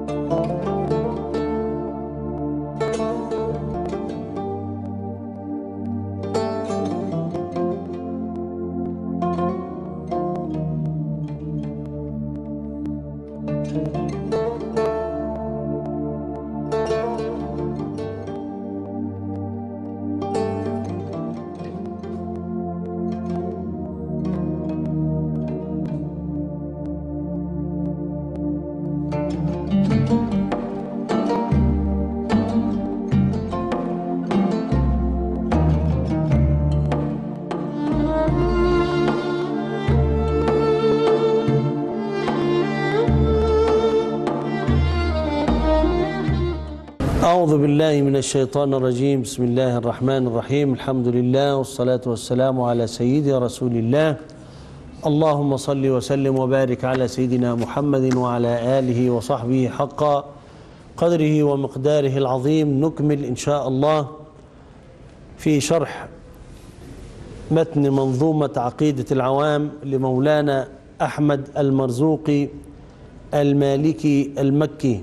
أعوذ بالله من الشيطان الرجيم بسم الله الرحمن الرحيم الحمد لله والصلاة والسلام على سيدي رسول الله اللهم صل وسلم وبارك على سيدنا محمد وعلى آله وصحبه حق قدره ومقداره العظيم نكمل إن شاء الله في شرح متن منظومة عقيدة العوام لمولانا أحمد المرزوقي المالكي المكي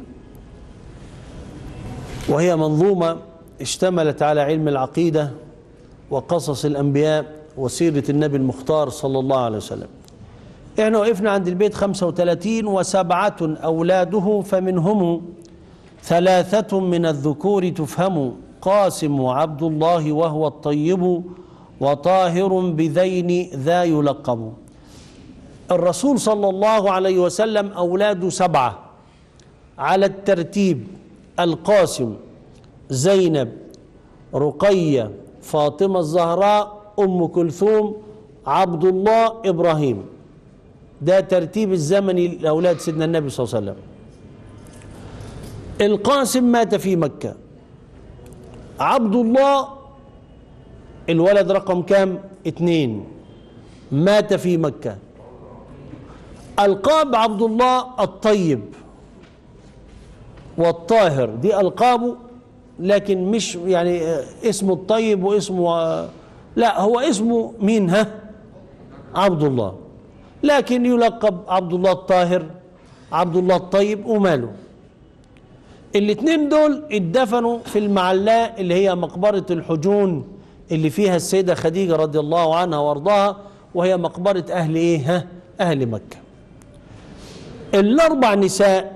وهي منظومة اشتملت على علم العقيدة وقصص الأنبياء وسيرة النبي المختار صلى الله عليه وسلم احنا وقفنا عند البيت 35 وسبعة أولاده فمنهم ثلاثة من الذكور تفهم قاسم وعبد الله وهو الطيب وطاهر بذين ذا يلقب الرسول صلى الله عليه وسلم أولاده سبعة على الترتيب القاسم زينب رقية فاطمة الزهراء أم كلثوم عبد الله إبراهيم ده ترتيب الزمني لأولاد سيدنا النبي صلى الله عليه وسلم القاسم مات في مكة عبد الله الولد رقم كام اتنين مات في مكة ألقاب عبد الله الطيب والطاهر دي ألقابه لكن مش يعني اسمه الطيب واسمه لا هو اسمه مين ها عبد الله لكن يلقب عبد الله الطاهر عبد الله الطيب وماله الاثنين دول اتدفنوا في المعلاء اللي هي مقبرة الحجون اللي فيها السيدة خديجة رضي الله عنها وارضاها وهي مقبرة أهل إيه ها أهل مكة الأربع نساء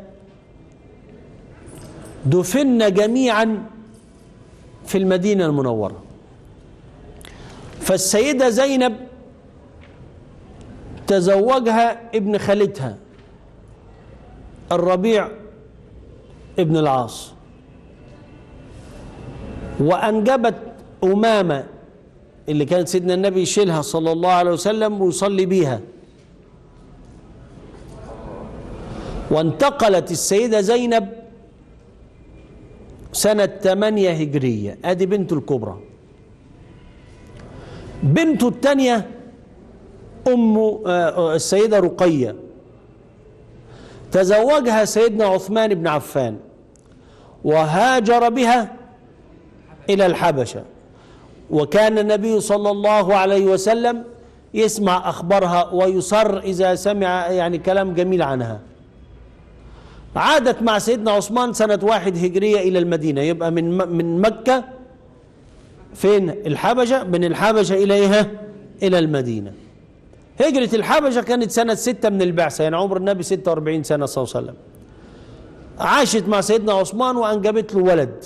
دفن جميعا في المدينة المنورة فالسيدة زينب تزوجها ابن خالتها الربيع ابن العاص وأنجبت أمامة اللي كانت سيدنا النبي يشيلها صلى الله عليه وسلم ويصلي بيها وانتقلت السيدة زينب سنة 8 هجرية ادي بنته الكبرى بنته الثانية ام السيدة رقية تزوجها سيدنا عثمان بن عفان وهاجر بها الى الحبشة وكان النبي صلى الله عليه وسلم يسمع اخبارها ويصر اذا سمع يعني كلام جميل عنها عادت مع سيدنا عثمان سنة واحد هجرية إلى المدينة يبقى من من مكة فين الحبشة من الحبشة إلى إيه إلى المدينة هجرة الحبشة كانت سنة ستة من البعثة يعني عمر النبي 46 سنة صلى الله عليه وسلم عاشت مع سيدنا عثمان وأنجبت له ولد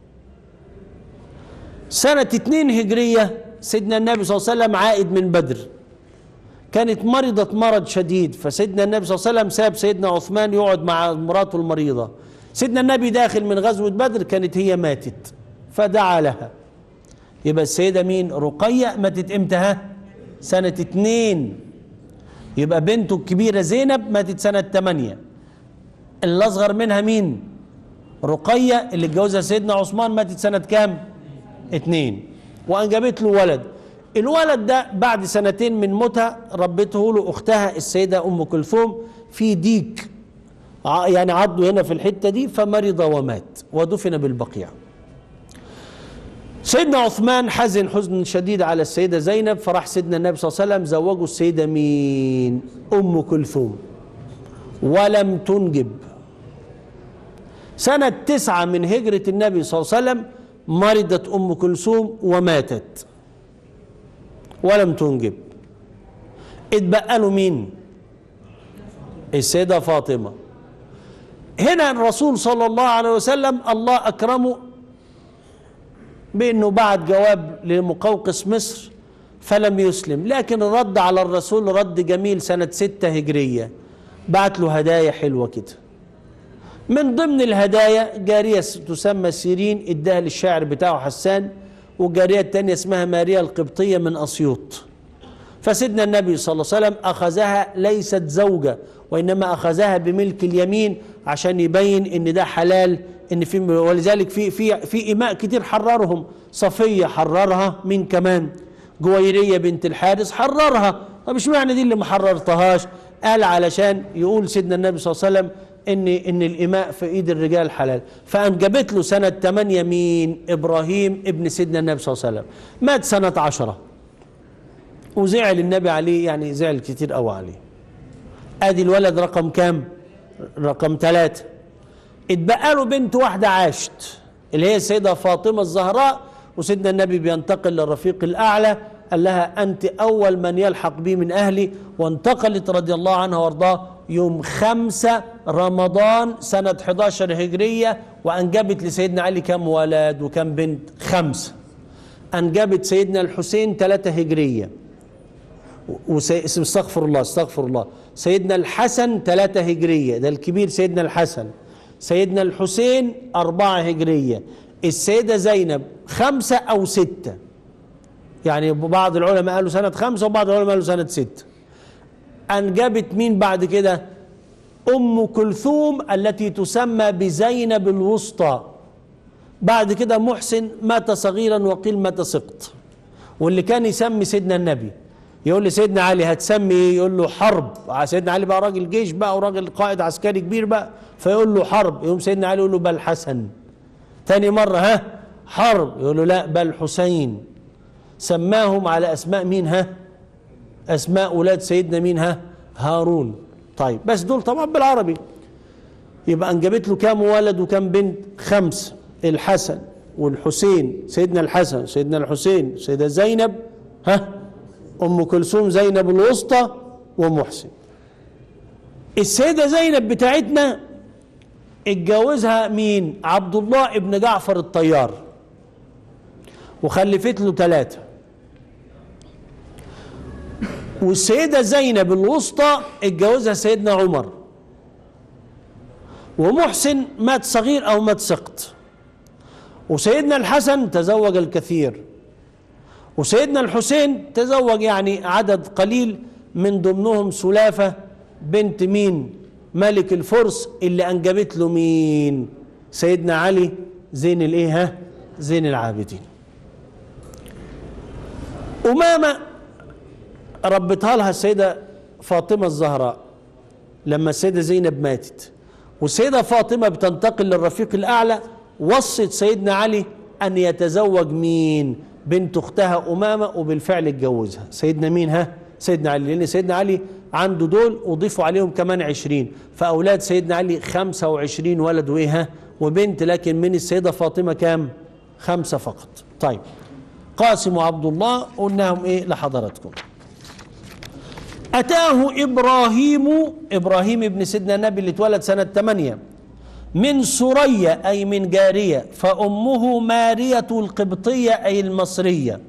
سنة اتنين هجرية سيدنا النبي صلى الله عليه وسلم عائد من بدر كانت مرضت مرض شديد فسيدنا النبي صلى الله عليه وسلم ساب سيدنا عثمان يقعد مع مراته المريضة سيدنا النبي داخل من غزوة بدر كانت هي ماتت فدعا لها يبقى السيدة مين رقية ماتت امتى ها سنة اتنين يبقى بنته الكبيرة زينب ماتت سنة تمانية اللي أصغر منها مين رقية اللي اتجوزها سيدنا عثمان ماتت سنة كام اتنين وأنجبت له ولد الولد ده بعد سنتين من موتها ربته له اختها السيده ام كلثوم في ديك يعني عضه هنا في الحته دي فمرض ومات ودفن بالبقيع سيدنا عثمان حزن حزن شديد على السيده زينب فراح سيدنا النبي صلى الله عليه وسلم زوجه السيده مين ام كلثوم ولم تنجب سنة تسعة من هجرة النبي صلى الله عليه وسلم مرضت أم كلثوم وماتت ولم تنجب اتبقى له مين السيدة فاطمة هنا الرسول صلى الله عليه وسلم الله أكرمه بأنه بعت جواب لمقوقس مصر فلم يسلم لكن الرد على الرسول رد جميل سنة ستة هجرية بعت له هدايا حلوة كده من ضمن الهدايا جارية تسمى سيرين اداها للشاعر بتاعه حسان والجارية التانية اسمها ماريا القبطية من أسيوط فسيدنا النبي صلى الله عليه وسلم أخذها ليست زوجة وإنما أخذها بملك اليمين عشان يبين إن ده حلال إن في ولذلك في في في إماء كتير حررهم صفية حررها من كمان جويرية بنت الحارث حررها طب اشمعنى دي اللي ما حررتهاش قال علشان يقول سيدنا النبي صلى الله عليه وسلم ان ان الاماء في ايد الرجال حلال فانجبت له سنه 8 مين ابراهيم ابن سيدنا النبي صلى الله عليه وسلم مات سنه 10 وزعل النبي عليه يعني زعل كتير قوي عليه ادي الولد رقم كام رقم ثلاثة اتبقى له بنت واحدة عاشت اللي هي السيدة فاطمة الزهراء وسيدنا النبي بينتقل للرفيق الأعلى قال لها أنت أول من يلحق بي من أهلي وانتقلت رضي الله عنها وارضاه يوم خمسة رمضان سنة 11 هجرية وأنجبت لسيدنا علي كم ولد وكم بنت خمسة أنجبت سيدنا الحسين ثلاثة هجرية وسي... استغفر الله استغفر الله سيدنا الحسن ثلاثة هجرية ده الكبير سيدنا الحسن سيدنا الحسين أربعة هجرية السيدة زينب خمسة أو ستة يعني بعض العلماء قالوا سنة خمسة وبعض العلماء قالوا سنة ستة أنجبت مين بعد كده أم كلثوم التي تسمى بزينب الوسطى بعد كده محسن مات صغيرا وقيل مات سقط واللي كان يسمي سيدنا النبي يقول لسيدنا علي هتسمي ايه يقول له حرب سيدنا علي بقى راجل جيش بقى وراجل قائد عسكري كبير بقى فيقول له حرب يقوم سيدنا علي يقول له بل حسن تاني مرة ها حرب يقول له لا بل حسين سماهم على أسماء مين ها أسماء أولاد سيدنا مين ها هارون طيب بس دول طبعا بالعربي يبقى أنجبت له كام ولد وكام بنت خمس الحسن والحسين سيدنا الحسن سيدنا الحسين سيدة زينب ها أم كلثوم زينب الوسطى ومحسن السيدة زينب بتاعتنا اتجوزها مين عبد الله ابن جعفر الطيار وخلفت له ثلاثة والسيدة زينب الوسطى اتجوزها سيدنا عمر ومحسن مات صغير أو مات سقط وسيدنا الحسن تزوج الكثير وسيدنا الحسين تزوج يعني عدد قليل من ضمنهم سلافة بنت مين ملك الفرس اللي أنجبت له مين سيدنا علي زين الايه ها زين العابدين أمامة ربتها لها السيدة فاطمة الزهراء لما السيدة زينب ماتت والسيدة فاطمة بتنتقل للرفيق الأعلى وصت سيدنا علي أن يتزوج مين بنت أختها أمامة وبالفعل اتجوزها سيدنا مين ها سيدنا علي لأن سيدنا علي عنده دول وضيفوا عليهم كمان عشرين فأولاد سيدنا علي خمسة وعشرين ولد وإيه ها وبنت لكن من السيدة فاطمة كام خمسة فقط طيب قاسم وعبد الله قلناهم إيه لحضراتكم أتاه إبراهيم إبراهيم ابن سيدنا النبي اللي اتولد سنة 8 من سرية أي من جارية فأمه مارية القبطية أي المصرية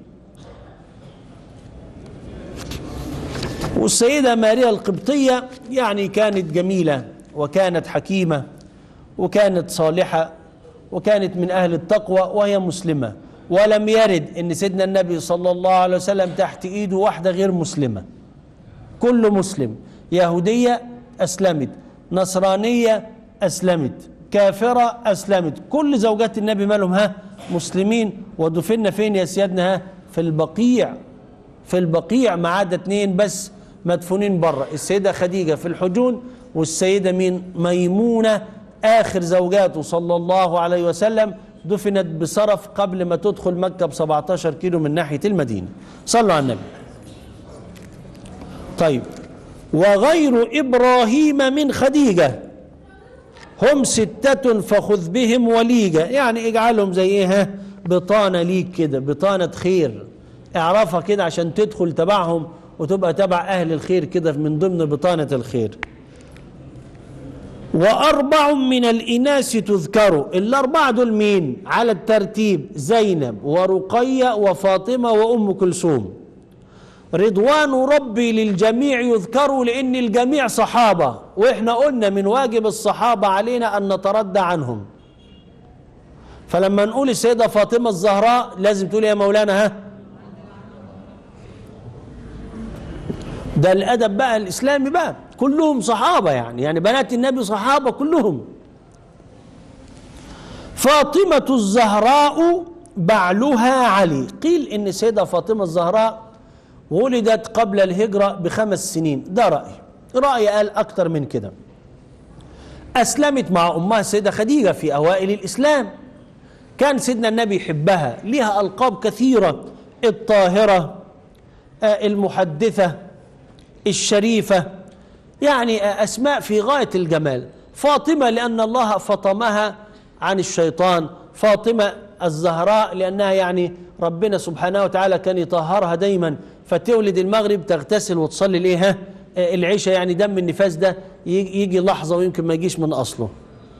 والسيدة ماريا القبطية يعني كانت جميلة وكانت حكيمة وكانت صالحة وكانت من أهل التقوى وهي مسلمة ولم يرد أن سيدنا النبي صلى الله عليه وسلم تحت إيده واحدة غير مسلمة كل مسلم يهودية أسلمت نصرانية أسلمت كافرة أسلمت كل زوجات النبي مالهم ها مسلمين ودفن فين يا سيادنا ها في البقيع في البقيع ما عدا اتنين بس مدفونين بره السيدة خديجة في الحجون والسيدة مين ميمونة آخر زوجاته صلى الله عليه وسلم دفنت بصرف قبل ما تدخل مكة ب 17 كيلو من ناحية المدينة صلوا على النبي طيب وغير إبراهيم من خديجة هم ستة فخذ بهم وليجة يعني اجعلهم زي ايه ها؟ بطانة ليك كده بطانة خير اعرفها كده عشان تدخل تبعهم وتبقى تبع اهل الخير كده من ضمن بطانة الخير وأربع من الإناث تذكر الأربعة دول مين على الترتيب زينب ورقية وفاطمة وأم كلثوم رضوان ربي للجميع يذكر لأن الجميع صحابة وإحنا قلنا من واجب الصحابة علينا أن نتردى عنهم فلما نقول السيدة فاطمة الزهراء لازم تقول يا مولانا ها ده الأدب بقى الإسلامي بقى كلهم صحابة يعني يعني بنات النبي صحابة كلهم فاطمة الزهراء بعلها علي قيل إن السيدة فاطمة الزهراء ولدت قبل الهجرة بخمس سنين ده رأي رأي قال أكتر من كده أسلمت مع أمها السيدة خديجة في أوائل الإسلام كان سيدنا النبي يحبها لها ألقاب كثيرة الطاهرة آه، المحدثة الشريفة يعني آه، أسماء في غاية الجمال فاطمة لأن الله فطمها عن الشيطان فاطمة الزهراء لأنها يعني ربنا سبحانه وتعالى كان يطهرها دايما فتولد المغرب تغتسل وتصلي الايه ها؟ آه، العشاء يعني دم النفاس ده يجي يجي لحظة ويمكن ما يجيش من أصله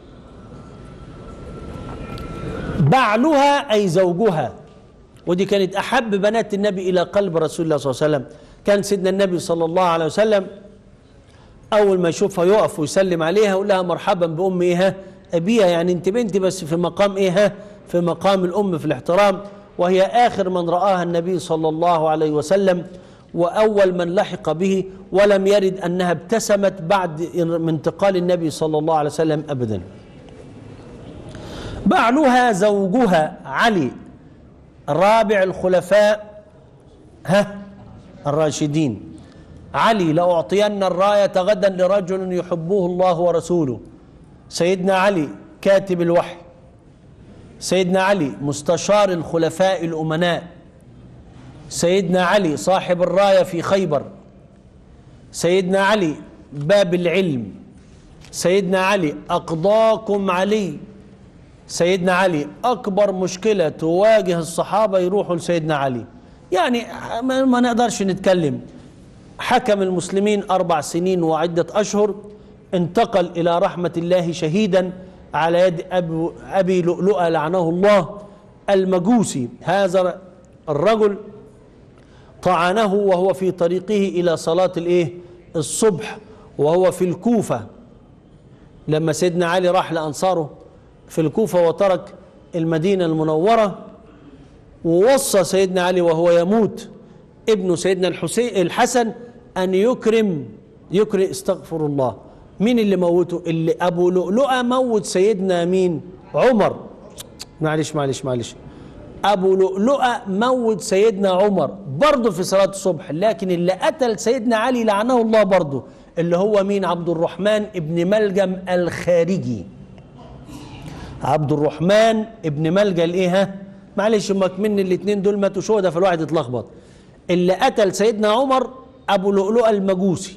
بعلها أي زوجها ودي كانت أحب بنات النبي إلى قلب رسول الله صلى الله عليه وسلم كان سيدنا النبي صلى الله عليه وسلم أول ما يشوفها يقف ويسلم عليها يقول لها مرحبا بأم إيه أبيها يعني أنت بنتي بس في مقام إيه في مقام الأم في الاحترام وهي آخر من رآها النبي صلى الله عليه وسلم وأول من لحق به ولم يرد أنها ابتسمت بعد من انتقال النبي صلى الله عليه وسلم أبدا بعلها زوجها علي رابع الخلفاء ها الراشدين علي لأعطين الراية غدا لرجل يحبه الله ورسوله سيدنا علي كاتب الوحي سيدنا علي مستشار الخلفاء الأمناء سيدنا علي صاحب الراية في خيبر سيدنا علي باب العلم سيدنا علي أقضاكم علي سيدنا علي أكبر مشكلة تواجه الصحابة يروحوا لسيدنا علي يعني ما ما نقدرش نتكلم حكم المسلمين أربع سنين وعدة أشهر انتقل إلى رحمة الله شهيدا على يد أبو أبي لؤلؤة لعنه الله المجوسي هذا الرجل طعنه وهو في طريقه إلى صلاة الإيه الصبح وهو في الكوفة لما سيدنا علي راح لأنصاره في الكوفة وترك المدينة المنورة ووصى سيدنا علي وهو يموت ابن سيدنا الحسين الحسن أن يكرم يكرم استغفر الله مين اللي موته اللي أبو لؤلؤة موت سيدنا مين عمر معلش معلش معلش أبو لؤلؤة موت سيدنا عمر برضه في صلاة الصبح لكن اللي قتل سيدنا علي لعنه الله برضه اللي هو مين عبد الرحمن ابن ملجم الخارجي عبد الرحمن ابن ملجا الايه ها معلش امك من الاثنين دول ماتوا شهداء فالواحد اتلخبط اللي قتل سيدنا عمر ابو لؤلؤه المجوسي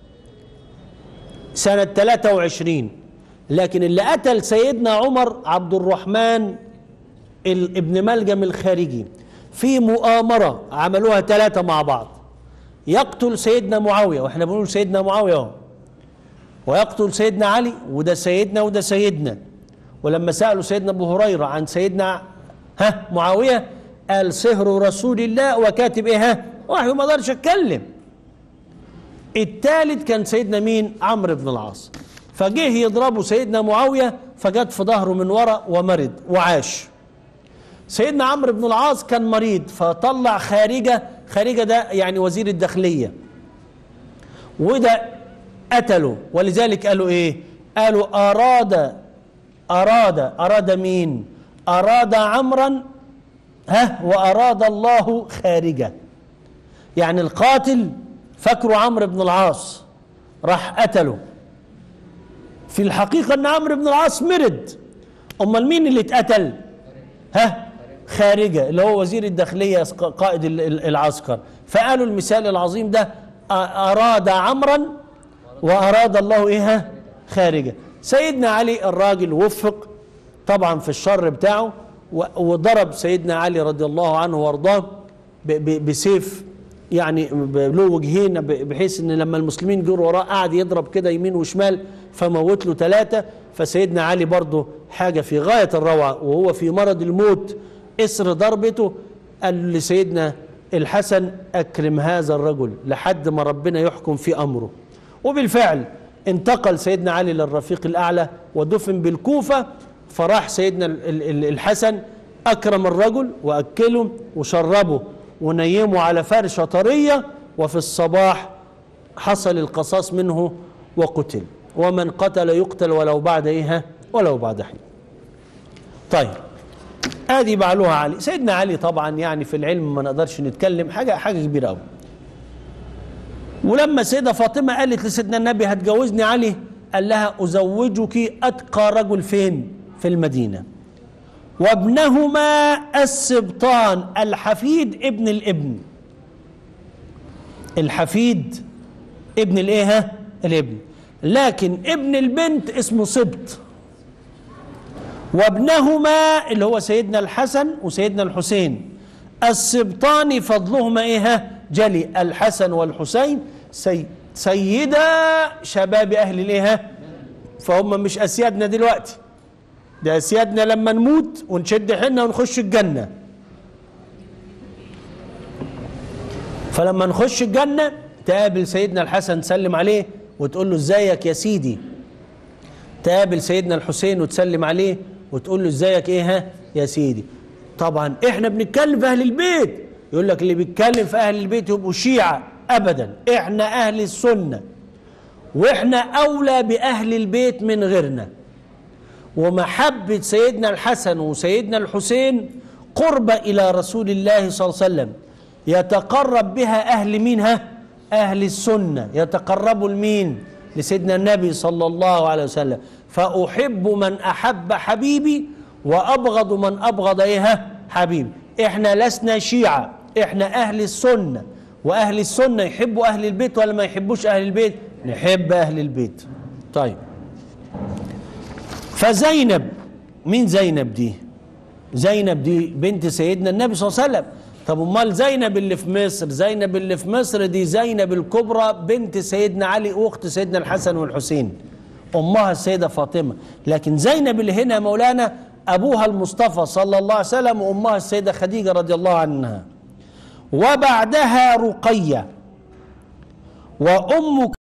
سنة 23 لكن اللي قتل سيدنا عمر عبد الرحمن ال- ابن ملجم الخارجي في مؤامرة عملوها ثلاثة مع بعض يقتل سيدنا معاوية واحنا بنقول سيدنا معاوية اهو ويقتل سيدنا علي وده سيدنا وده سيدنا ولما سألوا سيدنا أبو هريرة عن سيدنا ها معاوية قال سهر رسول الله وكاتب ايه ها وحي ما قدرش اتكلم الثالث كان سيدنا مين عمرو بن العاص فجه يضربه سيدنا معاوية فجت في ظهره من ورا ومرض وعاش سيدنا عمرو بن العاص كان مريض فطلع خارجة خارجة ده يعني وزير الداخلية وده قتله ولذلك قالوا ايه قالوا اراد اراد اراد مين اراد عمرا ها واراد الله خارجه يعني القاتل فاكره عمرو بن العاص راح قتله في الحقيقه ان عمرو بن العاص مرد امال مين اللي اتقتل ها خارجه اللي هو وزير الداخليه قائد ال- ال- العسكر فقالوا المثال العظيم ده أ- اراد عمرا واراد الله ايه ها؟ خارجه سيدنا علي الراجل وفق طبعا في الشر بتاعه و- وضرب سيدنا علي رضي الله عنه وارضاه ب- ب- بسيف يعني ب- له وجهين ب- بحيث ان لما المسلمين جروا وراه قعد يضرب كده يمين وشمال فموت له ثلاثه فسيدنا علي برضه حاجه في غايه الروعه وهو في مرض الموت اسر ضربته قال لسيدنا الحسن اكرم هذا الرجل لحد ما ربنا يحكم في امره وبالفعل انتقل سيدنا علي للرفيق الاعلى ودفن بالكوفه فراح سيدنا ال- ال- ال- الحسن اكرم الرجل واكله وشربه ونيمه على فرشه طريه وفي الصباح حصل القصاص منه وقتل ومن قتل يقتل ولو بعد ايه ولو بعد حين طيب ادي بعلوها علي سيدنا علي طبعا يعني في العلم ما نقدرش نتكلم حاجه حاجه كبيره قوي ولما سيدة فاطمة قالت لسيدنا النبي هتجوزني علي قال لها أزوجك أتقى رجل فين في المدينة وابنهما السبطان الحفيد ابن الابن الحفيد ابن الايه ها؟ الابن لكن ابن البنت اسمه سبط وابنهما اللي هو سيدنا الحسن وسيدنا الحسين السبطان فضلهما ايه ها؟ جلي الحسن والحسين سي سيدا شباب اهل الايه ها؟ فهم مش اسيادنا دلوقتي ده اسيادنا لما نموت ونشد حنا ونخش الجنه فلما نخش الجنه تقابل سيدنا الحسن تسلم عليه وتقول له ازيك يا سيدي تقابل سيدنا الحسين وتسلم عليه وتقول له ازيك ايه ها يا سيدي طبعا احنا بنتكلم في اهل البيت يقول لك اللي بيتكلم في اهل البيت يبقوا شيعة ابدا احنا اهل السنة واحنا اولى باهل البيت من غيرنا ومحبة سيدنا الحسن وسيدنا الحسين قرب إلى رسول الله صلى الله عليه وسلم يتقرب بها أهل منها أهل السنة يتقربوا لمين لسيدنا النبي صلى الله عليه وسلم فأحب من أحب حبيبي وأبغض من أبغض إيه حبيبي إحنا لسنا شيعة إحنا أهل السنة وأهل السنة يحبوا أهل البيت ولا ما يحبوش أهل البيت نحب أهل البيت طيب فزينب مين زينب دي زينب دي بنت سيدنا النبي صلى الله عليه وسلم طب امال زينب اللي في مصر زينب اللي في مصر دي زينب الكبرى بنت سيدنا علي واخت سيدنا الحسن والحسين امها السيده فاطمه لكن زينب اللي هنا يا مولانا ابوها المصطفى صلى الله عليه وسلم وامها السيده خديجه رضي الله عنها وبعدها رقيه وامك